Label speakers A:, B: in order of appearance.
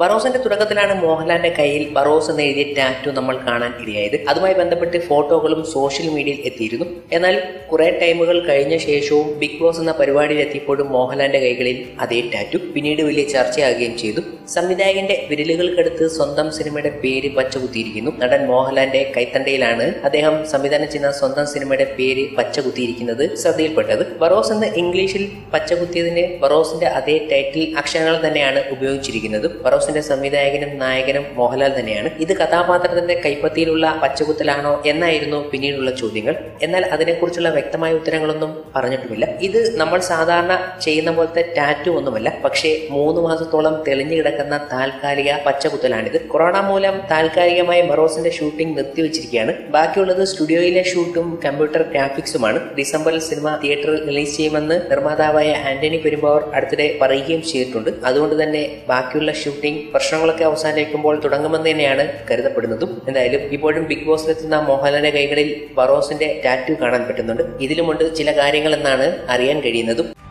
A: ബറോസിന്റെ തുടക്കത്തിലാണ് മോഹൻലാലിന്റെ കയ്യിൽ ബറോസ് എന്ന് എഴുതിയ ടാറ്റു നമ്മൾ കാണാൻ ഇടയായത് അതുമായി ബന്ധപ്പെട്ട് ഫോട്ടോകളും സോഷ്യൽ മീഡിയയിൽ എത്തിയിരുന്നു എന്നാൽ കുറെ ടൈമുകൾ കഴിഞ്ഞ ശേഷവും ബിഗ് ബോസ് എന്ന പരിപാടിയിൽ എത്തിയപ്പോഴും മോഹൻലാലിന്റെ കൈകളിൽ അതേ ടാറ്റു പിന്നീട് വലിയ ചർച്ചയാകുകയും ചെയ്തു സംവിധായകന്റെ വിരലുകൾക്കടുത്ത് സ്വന്തം സിനിമയുടെ പേര് പച്ചകുത്തിയിരിക്കുന്നു നടൻ മോഹൻലാലിന്റെ കൈത്തണ്ടയിലാണ് അദ്ദേഹം സംവിധാനം ചെയ്യുന്ന സ്വന്തം സിനിമയുടെ പേര് പച്ചകുത്തിയിരിക്കുന്നത് ശ്രദ്ധയിൽപ്പെട്ടത് ബറോസ് എന്ന് ഇംഗ്ലീഷിൽ പച്ചകുത്തിയതിന് ബറോസിന്റെ അതേ ടൈറ്റിൽ അക്ഷരങ്ങൾ തന്നെയാണ് ഉപയോഗിച്ചിരിക്കുന്നത് ബറോസിന്റെ സംവിധായകനും നായകനും മോഹൻലാൽ തന്നെയാണ് ഇത് കഥാപാത്രത്തിന്റെ കൈപ്പത്തിയിലുള്ള പച്ചകുത്തലാണോ എന്നായിരുന്നു പിന്നീടുള്ള ചോദ്യങ്ങൾ എന്നാൽ അതിനെക്കുറിച്ചുള്ള വ്യക്തമായ ഉത്തരങ്ങളൊന്നും പറഞ്ഞിട്ടുമില്ല ഇത് നമ്മൾ സാധാരണ ചെയ്യുന്ന പോലത്തെ ടാറ്റു ഒന്നുമല്ല പക്ഷേ മൂന്ന് മാസത്തോളം തെളിഞ്ഞു കിടക്കുന്ന താൽക്കാലിക പച്ചകുത്തലാണിത് കൊറോണ മൂലം താൽക്കാലികമായി ബറോസിന്റെ ഷൂട്ടിംഗ് നിർത്തിവെച്ചിരിക്കുകയാണ് ബാക്കിയുള്ളത് സ്റ്റുഡിയോയിലെ ഷൂട്ടും കമ്പ്യൂട്ടർ ഗ്രാഫിക്സുമാണ് ഡിസംബറിൽ സിനിമ തിയേറ്ററിൽ റിലീസ് ചെയ്യുമെന്ന് നിർമ്മാതാവായ ആന്റണി പെരുമ്പാവൂർ അടുത്തിടെ പറയുകയും ചെയ്തിട്ടുണ്ട് അതുകൊണ്ട് തന്നെ ബാക്കിയുള്ള ഷൂട്ടിംഗ് പ്രശ്നങ്ങളൊക്കെ അവസാനിക്കുമ്പോൾ തുടങ്ങുമെന്ന് തന്നെയാണ് കരുതപ്പെടുന്നതും എന്തായാലും ഇപ്പോഴും ബിഗ് ബോസിലെത്തുന്ന മോഹൻലാലിന്റെ കൈകളിൽ ബറോസിന്റെ ടാറ്റു കാണാൻ പറ്റുന്നുണ്ട് ഇതിലുമുണ്ട് ചില കാര്യങ്ങൾ എന്നാണ് അറിയാൻ കഴിയുന്നതും